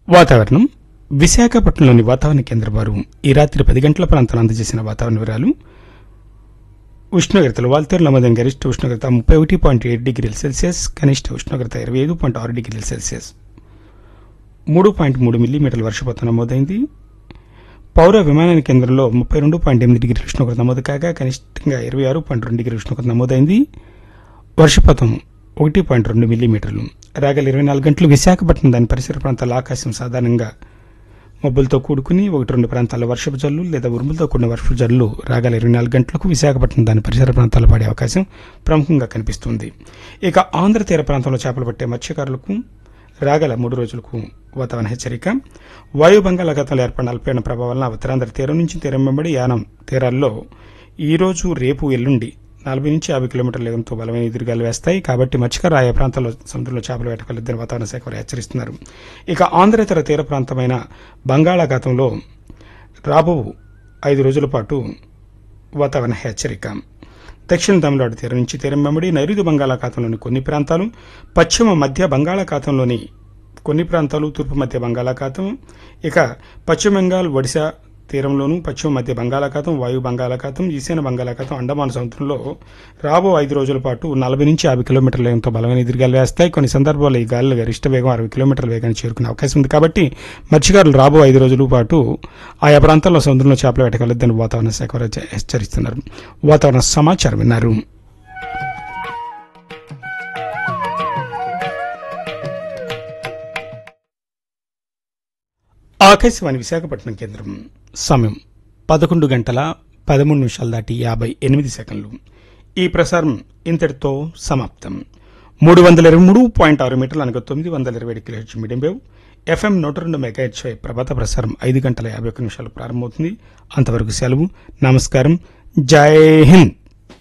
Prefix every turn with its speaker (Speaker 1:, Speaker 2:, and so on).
Speaker 1: వాతావరణం విశాఖపట్నంలోని వాతావరణ కేంద్రం వారు ఈ రాత్రి పది గంటల ప్రాంతాలు అందజేసిన వాతావరణ వివరాలు ఉష్ణోగ్రతలు వాల్తేరు నమోదైన గరిష్ట ఉష్ణోగ్రత ముప్పై ఒకటి పాయింట్ ఏడు డిగ్రీల సెల్సియస్ కనిష్ట ఉష్ణోగ్రత ఇరవై ఐదు పాయింట్ ఆరు డిగ్రీల సెల్సియస్ మూడు పాయింట్ మూడు మిల్లీమీటర్ల వర్షపాతం నమోదైంది పౌర విమానయాన కేంద్రంలో ముప్పై రెండు పాయింట్ ఎనిమిది డిగ్రీల ఉష్ణోగ్రత నమోదు కాగా కనిష్టంగా ఇరవై ఆరు పాయింట్ రెండు డిగ్రీల ఉష్ణోగ్రత నమోదైంది వర్షపాతం ఒకటి పాయింట్ రెండు మిల్లీమీటర్లు రాగల ఇరవై నాలుగు గంటలు విశాఖపట్నం దాని పరిసర ప్రాంతాల ఆకాశం సాధారణంగా మబ్బులతో కూడుకుని ఒకటి రెండు ప్రాంతాల్లో వర్షపు జల్లు లేదా ఉరుములతో కూడిన వర్షపు జల్లు రాగల ఇరవై నాలుగు గంటలకు విశాఖపట్నం దాని పరిసర ప్రాంతాల్లో పడే అవకాశం ప్రముఖంగా కనిపిస్తుంది ఇక ఆంధ్ర తీర ప్రాంతంలో చేపలు పట్టే మత్స్యకారులకు రాగల మూడు రోజులకు వాతావరణ హెచ్చరిక వాయు బంగాళాఖాతంలో ఏర్పడిన అల్పపీడన ప్రభావం వలన ఉత్తరాంధ్ర తీరం నుంచి తీరం వెంబడి యానం తీరాల్లో ఈ రోజు రేపు ఎల్లుండి నలభై నుంచి యాభై కిలోమీటర్ల వేగంతో బలమైన ఎదురుగాలు వేస్తాయి కాబట్టి మత్స్యకారు ఆయా ప్రాంతాల్లో సముద్రంలో చేపలు వేటకెళ్లొద్దని వాతావరణ శాఖ వారు హెచ్చరిస్తున్నారు ఇక ఆంధ్రేతర తీర ప్రాంతమైన బంగాళాఖాతంలో రాబో ఐదు రోజుల పాటు వాతావరణ హెచ్చరిక దక్షిణ తమిళనాడు తీరం నుంచి తీరం వెంబడి నైరుతి బంగాళాఖాతంలోని కొన్ని ప్రాంతాలు పశ్చిమ మధ్య బంగాళాఖాతంలోని కొన్ని ప్రాంతాలు తూర్పు మధ్య బంగాళాఖాతం ఇక పశ్చిమ బెంగాల్ ఒడిశా తీరంలోను పశ్చిమ మధ్య బంగాళాఖాతం వాయు బంగాళాఖాతం ఈశాన్య బంగాళాఖాతం అండమాన్ సముద్రంలో రాబో ఐదు రోజుల పాటు నలభై నుంచి యాభై కిలోమీటర్ల వేగంతో బలమైన ఎదురుగాలు వేస్తాయి కొన్ని సందర్భాల్లో ఈ గాలులు గరిష్ట వేగం అరవై కిలోమీటర్ల వేగాన్ని చేరుకునే అవకాశం ఉంది కాబట్టి మత్స్యకారులు రాబో ఐదు రోజుల పాటు ఆయా ప్రాంతాల్లో సముద్రంలో చేపలు వేటకెళ్లొద్దని వాతావరణ శాఖ వారు హెచ్చరిస్తున్నారు వాతావరణ సమాచారం విన్నారు ఆకాశవాణి విశాఖపట్నం కేంద్రం సమయం పదకొండు గంటల పదమూడు నిమిషాలు దాటి యాభై ఎనిమిది సెకండ్లు ఈ ప్రసారం ఇంతటితో సమాప్తం మూడు వందల ఇరవై మూడు పాయింట్ ఆరు మీటర్లు అనగా తొమ్మిది వందల ఇరవై ఏడు కిలోహెచ్ మీడియం వేవ్ ఎఫ్ఎం నూట రెండు మెగాహెచ్ ప్రభాత ప్రసారం ఐదు గంటల యాభై ఒక్క నిమిషాలు ప్రారంభమవుతుంది అంతవరకు సెలవు నమస్కారం జై హింద్